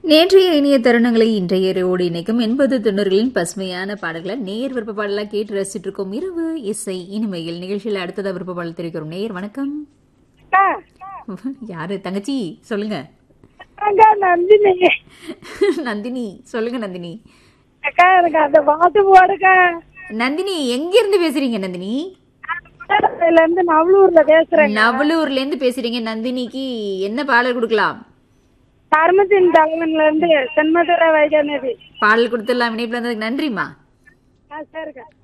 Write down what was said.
நேற்றைய இனிய தருணங்களை இன்றைய இரவோடு இணைக்கும் எண்பது தொண்ணூறுகளின் பசுமையான பாடல்களை நேர் விருப்ப பாடலாம் கேட்டு ரசிச்சுட்டு இருக்கோம் இரவு இசை இனிமையில் நிகழ்ச்சியில் அடுத்ததா விருப்ப பாடல் தெரிவிக்கிறோம் நேர் வணக்கம் அக்கா யாரு தங்கச்சி சொல்லுங்க அக்கா நந்தினி நந்தினி சொல்லுங்க நந்தினி அக்கா எனக்கு அந்த பாட்டு போடுக்கா நந்தினி எங்க இருந்து பேசுறீங்க நந்தினி இதுல இருந்து நவலூர்ல பேசுறேன் நவலூர்ல இருந்து பேசுறீங்க நந்தினிக்கு என்ன பாடல் கொடுக்கலாம் தர்மத்தின் தலைவன்ல இருந்து சென்மதுரை வைகநதி பாடல் கொடுத்துடலாம் இணைப்புல இருந்ததுக்கு நன்றிம்மா ஆ சரிக்கா